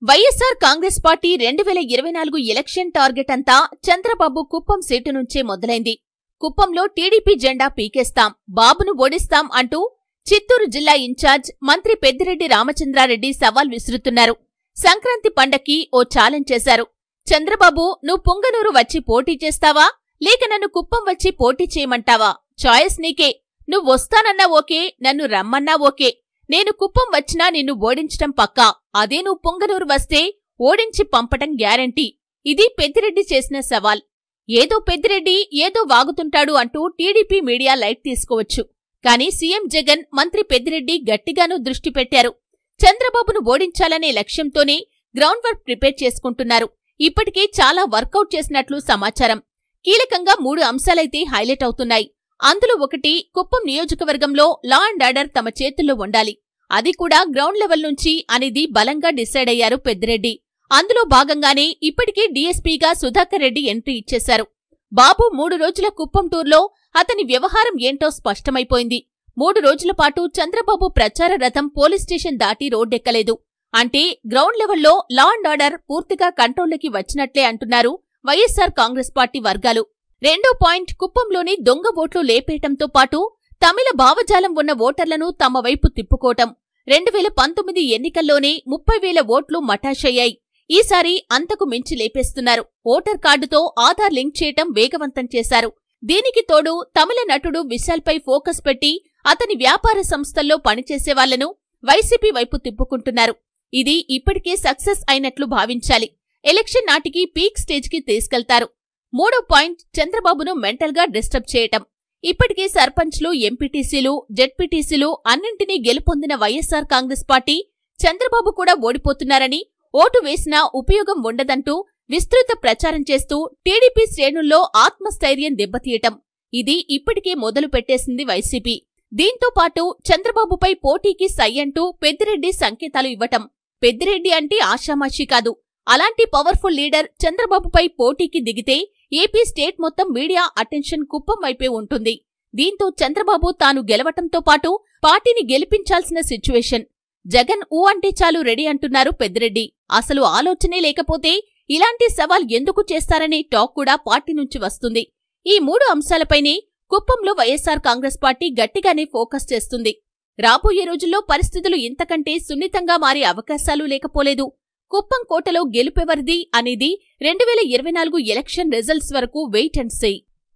YSR Congress party రెండు వేల ఇరవై నాలుగు ఎలక్షన్ టార్గెట్ అంతా చంద్రబాబు కుప్పం సీటు నుంచే మొదలైంది కుప్పంలో టీడీపీ జెండా పీకేస్తాం బాబును ఓడిస్తాం అంటూ చిత్తూరు జిల్లా ఇన్ఛార్జ్ మంత్రి పెద్దిరెడ్డి రామచంద్రారెడ్డి సవాల్ విసురుతున్నారు సంక్రాంతి పండక్కి ఓ ఛాలెంజ్ చేశారు చంద్రబాబు నువ్వు పుంగనూరు వచ్చి పోటీ చేస్తావా లేక నన్ను కుప్పం వచ్చి పోటీ చేయమంటావా చాయిస్ నీకే నువ్వు వస్తానన్నా ఓకే నన్ను రమ్మన్నా ఓకే నేను కుప్పం వచ్చినా నిన్ను ఓడించటం పక్కా అదే నువ్వు పొంగనూరు వస్తే ఓడించి పంపటం గ్యారంటీ ఇది పెద్దిరెడ్డి చేసిన సవాల్ ఏదో పెద్దిరెడ్డి ఏదో వాగుతుంటాడు అంటూ టీడీపీ మీడియా లైట్ తీసుకోవచ్చు కానీ సీఎం జగన్ మంత్రి పెద్దిరెడ్డి గట్టిగానూ దృష్టి పెట్టారు చంద్రబాబును ఓడించాలనే లక్ష్యంతోనే గ్రౌండ్ వర్క్ ప్రిపేర్ చేసుకుంటున్నారు ఇప్పటికే చాలా వర్కౌట్ చేసినట్లు సమాచారం కీలకంగా మూడు అంశాలైతే హైలైట్ అవుతున్నాయి అందులో ఒకటి కుప్పం నియోజకవర్గంలో లా అండ్ ఆర్డర్ తమ చేతుల్లో ఉండాలి అది కూడా గ్రౌండ్ లెవెల్ నుంచి అనేది బలంగా డిసైడ్ అయ్యారు పెద్దిరెడ్డి అందులో భాగంగానే ఇప్పటికే డీఎస్పీగా సుధాకర్ రెడ్డి ఎంట్రీ ఇచ్చేశారు బాబు మూడు రోజుల కుప్పం టూర్లో అతని వ్యవహారం ఏంటో స్పష్టమైపోయింది మూడు రోజుల పాటు చంద్రబాబు ప్రచార రథం పోలీస్ స్టేషన్ దాటి రోడ్డెక్కలేదు అంటే గ్రౌండ్ లెవెల్లో లా అండ్ ఆర్డర్ పూర్తిగా కంట్రోల్లోకి వచ్చినట్లే అంటున్నారు వైఎస్సార్ కాంగ్రెస్ పార్టీ వర్గాలు రెండో పాయింట్ కుప్పంలోని దొంగ ఓట్లు లేపేయటంతో పాటు తమిళ భావజాలం ఉన్న ఓటర్లను తమ వైపు తిప్పుకోవటం రెండు వేల పంతొమ్మిది ఎన్నికల్లోనే ముప్పై వేల ఓట్లు మటాషయ్యాయి ఈసారి అంతకు మించి లేపేస్తున్నారు ఓటర్ కార్డుతో ఆధార్ లింక్ చేయటం వేగవంతం చేశారు దీనికి తోడు తమిళ నటుడు విశాల్పై ఫోకస్ పెట్టి అతని వ్యాపార సంస్థల్లో పనిచేసే వాళ్లను వైసీపీ వైపు తిప్పుకుంటున్నారు ఇది ఇప్పటికే సక్సెస్ అయినట్లు భావించాలి ఎలక్షన్ నాటికి పీక్ స్టేజ్కి తీసుకెళ్తారు మూడో పాయింట్ చంద్రబాబును మెంటల్గా డిస్టర్బ్ చేయటం ఇప్పటికే సర్పంచ్లు ఎంపీటీసీలు జెడ్పీటీసీలు అన్నింటినీ గెలుపొందిన వైఎస్సార్ కాంగ్రెస్ పార్టీ చంద్రబాబు కూడా ఓడిపోతున్నారని ఓటు వేసినా ఉపయోగం ఉండదంటూ విస్తృత ప్రచారం చేస్తూ టీడీపీ శ్రేణుల్లో ఆత్మస్థైర్యం దెబ్బతీయటం ఇది ఇప్పటికే మొదలు పెట్టేసింది వైసీపీ దీంతో పాటు చంద్రబాబుపై పోటీకి సై అంటూ పెద్దిరెడ్డి సంకేతాలు ఇవ్వటం పెద్దిరెడ్డి అంటే ఆషామాషీ కాదు అలాంటి పవర్ఫుల్ లీడర్ చంద్రబాబుపై పోటీకి దిగితే ఏపీ స్టేట్ మొత్తం మీడియా అటెన్షన్ కుప్పం వైపే ఉంటుంది దీంతో చంద్రబాబు తాను గెలవటంతో పాటు పార్టీని గెలిపించాల్సిన సిచ్యువేషన్ జగన్ ఊ అంటే చాలు రెడీ అంటున్నారు పెద్దిరెడ్డి అసలు ఆలోచనే లేకపోతే ఇలాంటి సవాల్ ఎందుకు చేస్తారనే టాక్ కూడా పార్టీ నుంచి వస్తుంది ఈ మూడు అంశాలపైనే కుప్పంలో వైఎస్సార్ కాంగ్రెస్ పార్టీ గట్టిగానే ఫోకస్ చేస్తుంది రాబోయే రోజుల్లో పరిస్థితులు ఇంతకంటే సున్నితంగా మారే అవకాశాలు లేకపోలేదు కుప్పం కోటలో గెలుపెవరిది అనేది రెండు వేల ఇరవై నాలుగు ఎలక్షన్ రిజల్ట్స్ వరకు wait and say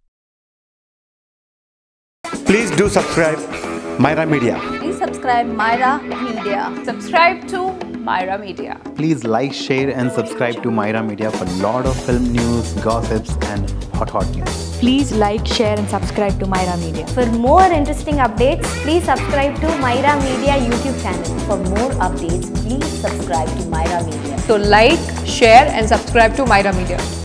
Please do subscribe Myra Media. Please subscribe Myra Media. Subscribe to Myra Media. Please like, share, and subscribe to Myra Media for lot of film news, gossips, and hot hot news. Please like, share, and subscribe to Myra Media. For more interesting updates, please subscribe to Myra Media YouTube channel. For more updates, please subscribe to Myra Media. So like, share and subscribe to Myra Media.